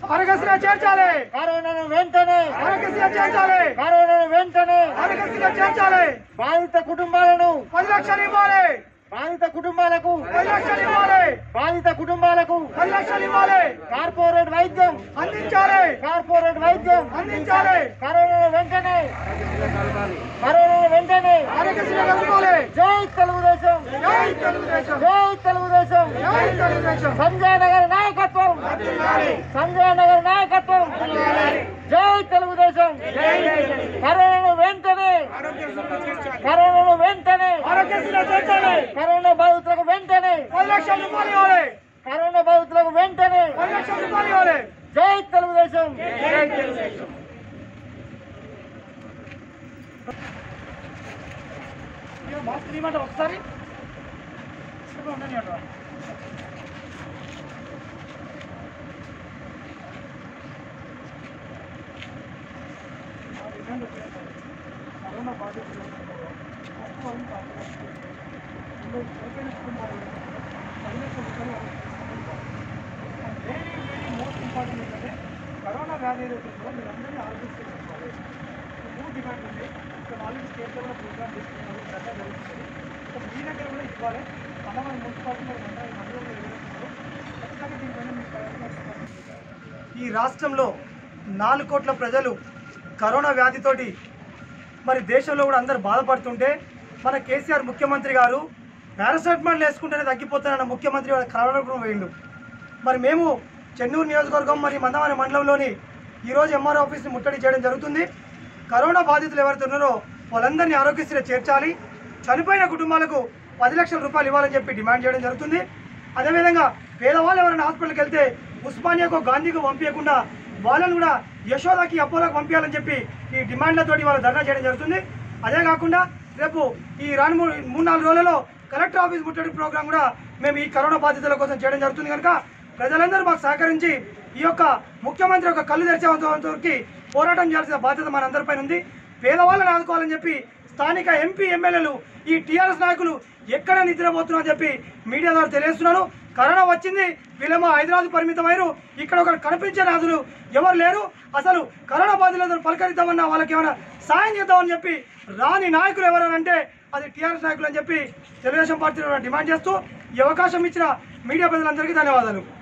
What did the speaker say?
ఆరోగ్యశ్రీలో చేర్చాలి కరోనాను వెంటనే ఆరోగ్యశ్రీలో చేర్చాలి కరోనాను వెంటనే ఆరోగ్యశ్రీలో చేర్చాలి బాధిత కుటుంబాలను పది లక్షలు ఇవ్వాలి బాధిత కుటుంబాలకు పది లక్షలు ఇవ్వాలి బాధిత కుటుంబాలకు పది లక్షలు ఇవ్వాలి కార్పొరేట్ వైద్యం అందించాలి కార్పొరేట్ వైద్యం అందించాలి కరోనా వెంటనే కరోనా వెంటనే ఆరోగ్యశ్రీలో కలుపుకోవాలి జై తెలుగుదేశం జై తెలుగుదేశం జై తెలుగుదేశం జై తెలుగుదేశం సంజయ్ నగర్ నాయకత్వం సంజయ్ నగర్ నాయకత్వం జై తెలుగుదేశం కరోనా వెంటనే కరోనా వెంటనే ఆరోగ్యశ్రీలో చేర్చాలి కరోనా బాధితులకు వెంటనే పది లక్షల రూపాయలు ఇవ్వాలి కరోనా బాధితులకు వెంటనే పది లక్షల రూపాయలు ఇవ్వాలి జై తెలుగుదేశం జై తెలుగుదేశం మాస్క్ తీయమంటే ఒకసారి ఇప్పుడు ఉండని అంటారా? కరోనా బాధితులు వాస్తవాన్ని కాపాడాలి. ఇందులో చనిపోయిన కుటుంబాలు పది లక్షల రూపాయలు వెరీ వెరీ మోస్ట్ ఇంపార్టెంట్ ఏంటంటే కరోనా వ్యాధి ఏదైతే ఉందో మీరందరినీ ఆలోచిస్తే చేసుకోవాలి మూడు డిమాండ్ ఉంది ఇక్కడ ఆల్రెడీ స్టేట్ లెవెల్ ప్రోగ్రామ్ తీసుకున్నారు చట్టం జరుగుతుంది సో మీ దగ్గర కూడా ఇవ్వాలి అన్నమైన మున్సిపాలిటీ మరి మండలి మండలంలో ఎవరైతున్నారు ఖచ్చితంగా దీనిపైన మీకు ప్రయత్నం ఈ రాష్ట్రంలో నాలుగు కోట్ల ప్రజలు కరోనా వ్యాధితోటి మరి దేశంలో కూడా అందరు బాధపడుతుంటే మన కేసీఆర్ ముఖ్యమంత్రి గారు పారాసెటమాల్ వేసుకుంటేనే తగ్గిపోతానన్న ముఖ్యమంత్రి వాళ్ళ కరోనా వేయండు మరి మేము చెన్నూరు నియోజకవర్గం మరి మందవారి మండలంలోని ఈరోజు ఎంఆర్ ఆఫీస్ని ముట్టడి చేయడం జరుగుతుంది కరోనా బాధితులు ఎవరైతే ఉన్నారో వాళ్ళందరినీ ఆరోగ్యశ్రీలో చేర్చాలి చనిపోయిన కుటుంబాలకు పది లక్షల రూపాయలు ఇవ్వాలని చెప్పి డిమాండ్ చేయడం జరుగుతుంది అదేవిధంగా పేదవాళ్ళు ఎవరైనా హాస్పిటల్కి వెళ్తే ఉస్మానియాకు గాంధీకి పంపించకుండా వాళ్ళని కూడా యశోదాకి అపోలోకి పంపించాలని చెప్పి ఈ డిమాండ్లతోటి వాళ్ళు ధర్నా చేయడం జరుగుతుంది అదే కాకుండా రేపు ఈ రాను మూడు మూడు నాలుగు రోజులలో కలెక్టర్ ఆఫీస్ ముట్టడి ప్రోగ్రాం కూడా మేము ఈ కరోనా బాధితుల కోసం చేయడం జరుగుతుంది కనుక ప్రజలందరూ మాకు సహకరించి ఈ యొక్క ముఖ్యమంత్రి యొక్క కళ్ళు తెరిచేంత వరకు పోరాటం చేయాల్సిన బాధ్యత మనందరిపైన ఉంది పేదవాళ్ళని ఆదుకోవాలని చెప్పి స్థానిక ఎంపీ ఎమ్మెల్యేలు ఈ టీఆర్ఎస్ నాయకులు ఎక్కడ నిద్రపోతున్నారని చెప్పి మీడియా ద్వారా తెలియజేస్తున్నాను కరోనా వచ్చింది వీళ్ళేమో హైదరాబాద్ పరిమితమయ్యారు ఇక్కడ ఒక కనిపించే రాజులు ఎవరు లేరు అసలు కరోనా బాధితులతో పలకరిద్దామన్నా వాళ్ళకి ఏమైనా సాయం చేద్దామని చెప్పి రాని నాయకులు ఎవరనంటే అది టీఆర్ఎస్ నాయకులు అని చెప్పి తెలుగుదేశం పార్టీ డిమాండ్ చేస్తూ ఈ అవకాశం ఇచ్చిన మీడియా ప్రజలందరికీ ధన్యవాదాలు